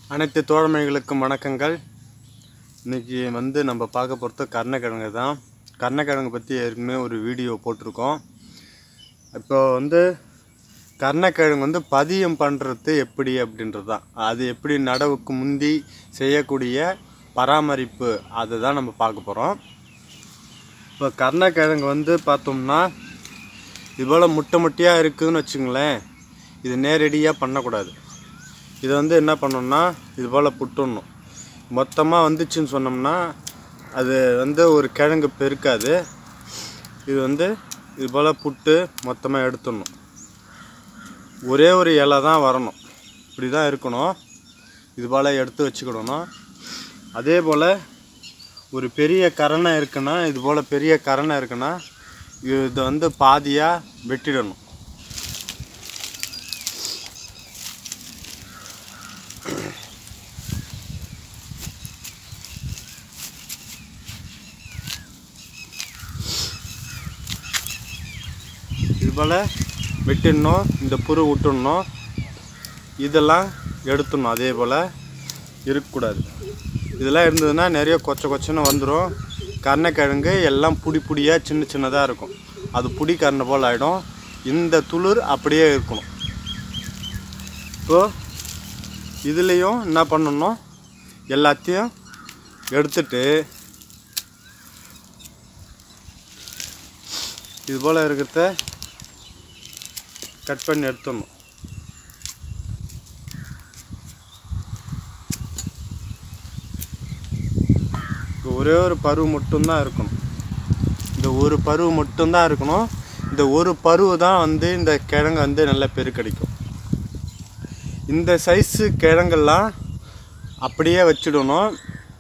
அனைத்து தோழமைகளுக்கும் வணக்கங்கள் இன்னைக்கு வந்து நம்ம பார்க்க போகிறது கருணக்கிழங்கு தான் கருணக்கிழங்கு பற்றி ஏற்கனவே ஒரு வீடியோ போட்டிருக்கோம் இப்போ வந்து கருணக்கிழங்கு வந்து பதியம் பண்ணுறது எப்படி அப்படின்றது தான் அது எப்படி நடவுக்கு முந்தி செய்யக்கூடிய பராமரிப்பு அதுதான் நம்ம பார்க்க போகிறோம் இப்போ கருணக்கிழங்கு வந்து பார்த்தோம்னா இது போல் முட்டை முட்டையாக இருக்குதுன்னு வச்சுங்களேன் இது நேரடியாக பண்ணக்கூடாது இதை வந்து என்ன பண்ணணும்னா இது போல் புட்டுடணும் மொத்தமாக வந்துச்சுன்னு சொன்னோம்னா அது வந்து ஒரு கிழங்கு பெருக்காது இது வந்து இது போல் புட்டு மொத்தமாக எடுத்துடணும் ஒரே ஒரு இலை தான் வரணும் இப்படி தான் இருக்கணும் இது போல் எடுத்து வச்சுக்கிடணும் அதே போல் ஒரு பெரிய கரணை இருக்குன்னா இது போல் பெரிய கரணை இருக்குன்னா இதை வந்து பாதியாக வெட்டிடணும் இது போல் வெட்டிடணும் இந்த புரு விட்டுடணும் இதெல்லாம் எடுத்துடணும் அதே போல் இருக்கக்கூடாது இதெல்லாம் இருந்ததுன்னா நிறைய கொச்ச கொச்சன்னு வந்துடும் கருணக்கிழங்கு எல்லாம் புடி புடியாக சின்ன சின்னதாக இருக்கும் அது புடி கருணை போல் ஆகிடும் இந்த துளிர் அப்படியே இருக்கணும் இப்போது இதுலேயும் என்ன பண்ணணும் எல்லாத்தையும் எடுத்துட்டு இது போல் இருக்கிறத கட் பண்ணி எடுத்துடணும் இப்போ ஒரே ஒரு பருவு மட்டும்தான் இருக்கணும் இந்த ஒரு பருவு மட்டும்தான் இருக்கணும் இந்த ஒரு பருவு தான் வந்து இந்த கிழங்கு வந்து நல்லா பெருக்கடிக்கும் இந்த சைஸு கிழங்கெல்லாம் அப்படியே வச்சிடணும்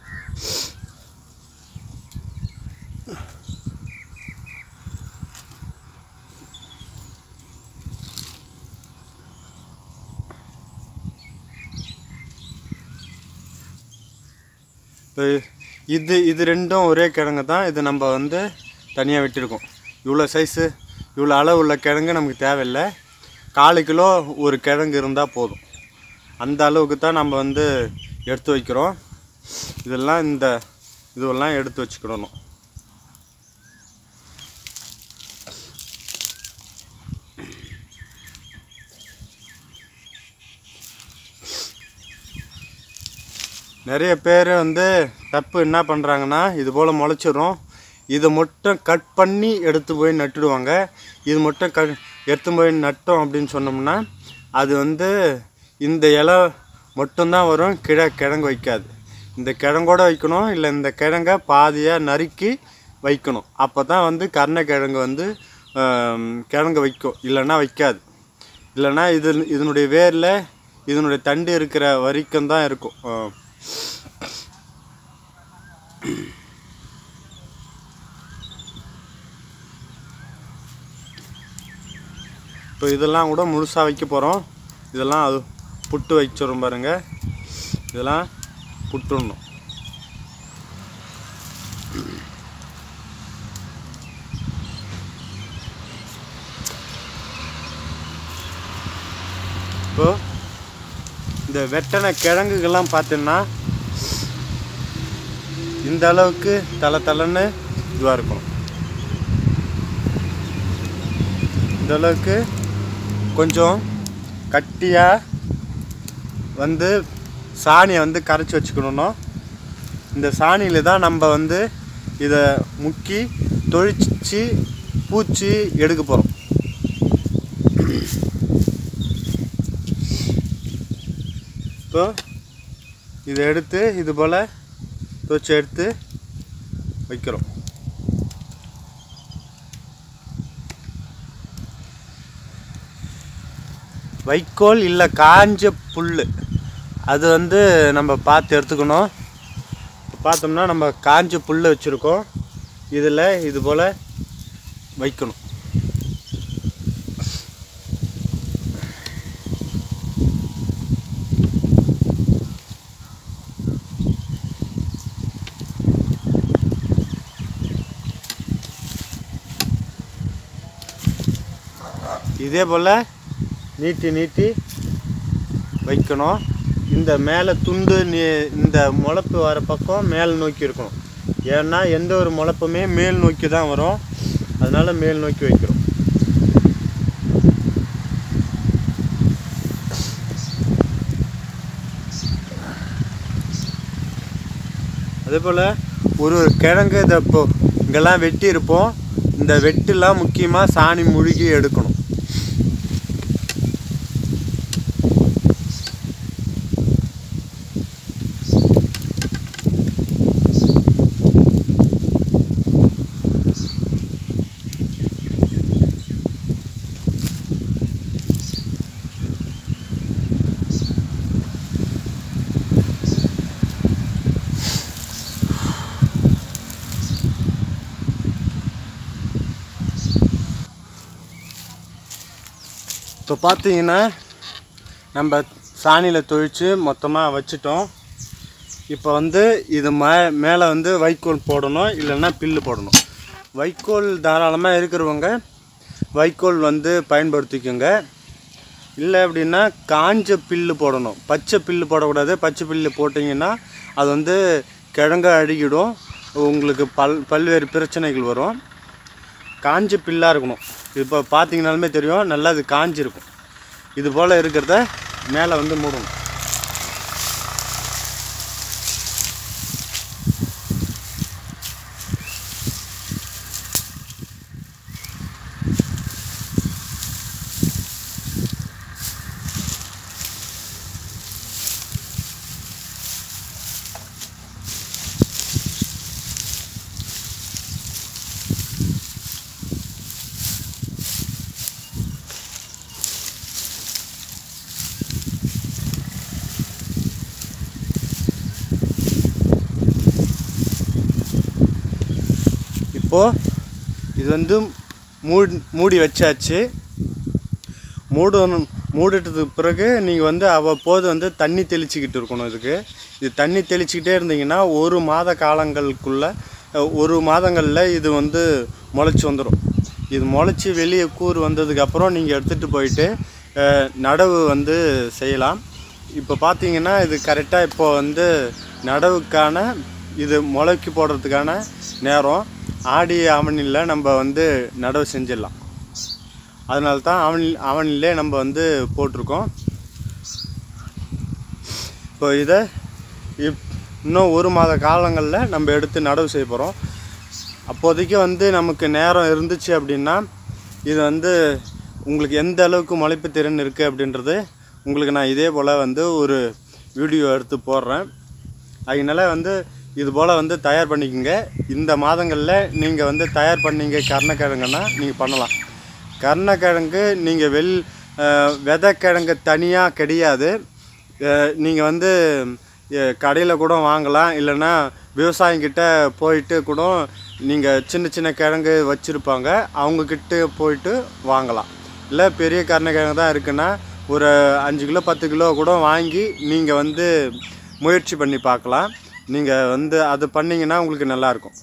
இப்போ இது இது ரெண்டும் ஒரே கிழங்கு தான் இது நம்ம வந்து தனியாக விட்டுருக்கோம் இவ்வளோ சைஸு இவ்வளோ அளவு உள்ள கிழங்கு நமக்கு தேவையில்லை காலு கிலோ ஒரு கிழங்கு இருந்தால் போதும் அந்த அளவுக்கு தான் நம்ம வந்து எடுத்து வைக்கிறோம் இதெல்லாம் இந்த இதுவெல்லாம் எடுத்து வச்சுக்கிடணும் நிறைய பேர் வந்து தப்பு என்ன பண்ணுறாங்கன்னா இது போல் முளைச்சிரும் இதை மட்டும் கட் பண்ணி எடுத்து போய் நட்டுடுவாங்க இது மட்டும் க எடுத்து போய் நட்டோம் அப்படின்னு சொன்னோம்னா அது வந்து இந்த இலை மட்டும்தான் வரும் கிழ கிழங்கு வைக்காது இந்த கிழங்கோட வைக்கணும் இல்லை இந்த கிழங்க பாதியாக நறுக்கி வைக்கணும் அப்போ தான் வந்து கருணக்கிழங்கு வந்து ஆம், கிழங்கு வைக்கும் இல்லைன்னா வைக்காது இல்லைன்னா இது இதனுடைய வேரில் இதனுடைய தண்டு இருக்கிற வரைக்கும் தான் இருக்கும் ஆ. இப்போ இதெல்லாம் கூட முழுசாக வைக்க போகிறோம் இதெல்லாம் அது புட்டு வச்சிடும் பாருங்க இதெல்லாம் புட்டுடணும் இப்போ இந்த வெட்டன கிழங்குகள்லாம் பார்த்தீங்கன்னா இந்த அளவுக்கு தலை தலைன்னு இதுவாக இருக்கணும் இந்த அளவுக்கு கொஞ்சம் கட்டியாக வந்து சாணியை வந்து கரைச்சி வச்சுக்கணும் இந்த சாணியில் தான் நம்ம வந்து இதை முக்கி தொழிச்சு பூச்சி எடுக்க போகிறோம் இப்போ இதை எடுத்து இது போல் துவச்சி எடுத்து வைக்கிறோம் வைக்கோல் இல்லை காஞ்ச புல் அது வந்து நம்ம பார்த்து எடுத்துக்கணும் இப்போ பார்த்தோம்னா நம்ம காஞ்ச புல் வச்சுருக்கோம் இதில் இது போல் வைக்கணும் இதே போல் நீட்டி நீட்டி வைக்கணும் இந்த மேலே துண்டு நீ இந்த முளப்பு வர பக்கம் மேல் நோக்கி இருக்கணும் ஏன்னா எந்த ஒரு முளப்புமே மேல் நோக்கி தான் வரும் அதனால மேல் நோக்கி வைக்கிறோம் அதே போல் ஒரு ஒரு கிழங்கு இதை இப்போ இங்கெல்லாம் வெட்டி இருப்போம் இந்த வெட்டுலாம் முக்கியமாக சாணி முழுகி எடுக்கணும் இப்போ பார்த்தீங்கன்னா நம்ம சாணியில் தொழிச்சு மொத்தமாக வச்சுட்டோம் இப்போ வந்து இது மே மேலே வந்து வைக்கோல் போடணும் இல்லைன்னா பில்லு போடணும் வைக்கோல் தாராளமாக இருக்கிறவங்க வைக்கோல் வந்து பயன்படுத்திக்கோங்க இல்லை அப்படின்னா காஞ்ச பில்லு போடணும் பச்சை பில்லு போடக்கூடாது பச்சை பில்லு போட்டிங்கன்னா அது வந்து கிழங்க அழுகிடும் உங்களுக்கு பல் பல்வேறு பிரச்சனைகள் வரும் காஞ்ச பில்லாக இருக்கணும் இப்போ பார்த்தீங்கனாலுமே தெரியும் நல்லா இது காஞ்சிருக்கும் இது போல் இருக்கிறத மேலே வந்து மூடணும் இப்போது இது வந்து மூடி மூடி வச்சாச்சு மூடணும் மூடிட்டதுக்கு பிறகு நீங்கள் வந்து அவ்வப்போது வந்து தண்ணி தெளிச்சிக்கிட்டு இருக்கணும் இதுக்கு இது தண்ணி தெளிச்சிக்கிட்டே இருந்தீங்கன்னா ஒரு மாத காலங்களுக்குள்ள அஹ், ஒரு மாதங்களில் இது வந்து முளைச்சி வந்துடும் இது முளைச்சி வெளியே கூறு வந்ததுக்கப்புறம் நீங்கள் எடுத்துகிட்டு போயிட்டு அஹ், நடவு வந்து செய்யலாம் இப்போ பார்த்தீங்கன்னா இது கரெக்டாக இப்போ வந்து நடவுக்கான இது முளைக்கு போடுறதுக்கான நேரம் ஆடி ஆவணியில் நம்ம வந்து நடவு செஞ்சிடலாம் அதனால தான் அவனி அவனிலே நம்ம வந்து போட்டிருக்கோம் இப்போ இதை இப் இன்னும் ஒரு மாத காலங்களில் நம்ம எடுத்து நடவு செய்ய போகிறோம் அப்போதைக்கு வந்து நமக்கு நேரம் இருந்துச்சு அப்படின்னா இது வந்து உங்களுக்கு எந்த அளவுக்கு முளைப்பு திறன் இருக்குது அப்படின்றது உங்களுக்கு நான் இதே போல் வந்து ஒரு வீடியோ எடுத்து போடுறேன் அதனால வந்து இது போல் வந்து தயார் பண்ணிக்கோங்க இந்த மாதங்களில் நீங்கள் வந்து தயார் பண்ணீங்க கருணக்கிழங்குன்னா நீங்கள் பண்ணலாம் கருணக்கிழங்கு நீங்கள் வெள் அஹ், விதைக்கிழங்கு தனியாக கிடையாது நீங்கள் வந்து கடையில் கூட வாங்கலாம் இல்லைன்னா விவசாயிங்கிட்ட போயிட்டு கூட நீங்கள் சின்ன சின்ன கிழங்கு வச்சுருப்பாங்க அவங்கக்கிட்ட போயிட்டு வாங்கலாம் இல்லை பெரிய கருணக்கிழங்கு தான் இருக்குன்னா ஒரு அஞ்சு கிலோ பத்து கிலோ கூட வாங்கி நீங்கள் வந்து முயற்சி பண்ணி பார்க்கலாம் நீங்கள் வந்து அது பண்ணிங்கன்னா உங்களுக்கு நல்லாயிருக்கும்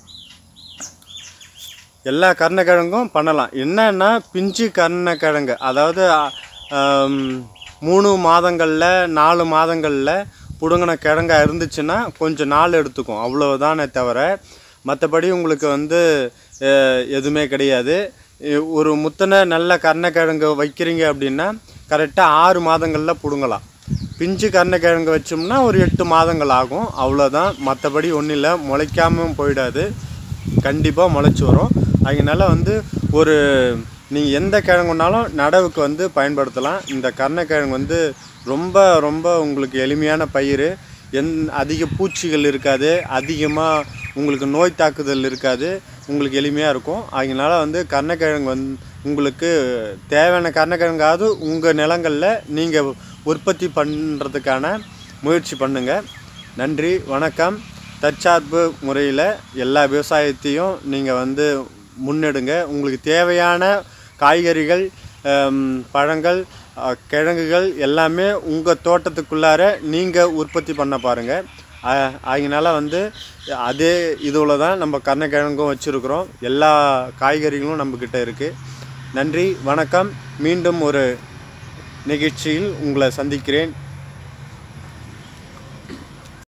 எல்லா கருணக்கிழங்கும் பண்ணலாம் என்னன்னா பிஞ்சு கருணக்கிழங்கு அதாவது ஆம், மூணு மாதங்களில் நாலு மாதங்களில் பிடுங்கின கிழங்கா இருந்துச்சுன்னா கொஞ்சம் நாள் எடுத்துக்கும் அவ்வளவுதானே தவிர மற்றபடி உங்களுக்கு வந்து அஹ், எதுவுமே கிடையாது இ- ஒரு முத்தனை நல்ல கருணக்கிழங்கு வைக்கிறீங்க அப்படின்னா கரெக்டாக ஆறு மாதங்களில் பிடுங்கலாம் பிஞ்சு கருணக்கிழங்கு வச்சோம்னா ஒரு எட்டு மாதங்கள் ஆகும் அவ்வளோதான் மற்றபடி ஒன்றும் இல்லை முளைக்காமல் போயிடாது கண்டிப்பாக முளைச்சி வரும் அதனால வந்து ஒரு நீங்கள் எந்த கிழங்குனாலும் நடவுக்கு வந்து பயன்படுத்தலாம் இந்த கருணக்கிழங்கு வந்து ரொம்ப ரொம்ப உங்களுக்கு எளிமையான பயிர் எந் அதிக பூச்சிகள் இருக்காது அதிகமாக உங்களுக்கு நோய் தாக்குதல் இருக்காது உங்களுக்கு எளிமையாக இருக்கும் அதனால வந்து கருணக்கிழங்கு வந்து உங்களுக்கு தேவையான கருணக்கிழங்காவது உங்கள் நிலங்களில் நீங்கள் உற்பத்தி பண்ணுறதுக்கான முயற்சி பண்ணுங்கள் நன்றி வணக்கம் தற்சார்பு முறையில் எல்லா விவசாயத்தையும் நீங்கள் வந்து முன்னெடுங்க உங்களுக்கு தேவையான காய்கறிகள் ஹம், பழங்கள் அஹ், கிழங்குகள் எல்லாமே உங்கள் தோட்டத்துக்குள்ளார நீங்கள் உற்பத்தி பண்ண பாருங்கள் அதனால வந்து அதே இதுவில் தான் நம்ம கருணக்கிழங்கும் வச்சுருக்குறோம் எல்லா காய்கறிகளும் நம்மக்கிட்ட இருக்குது நன்றி வணக்கம் மீண்டும் ஒரு நிகழ்ச்சியில் உங்களை சந்திக்கிறேன்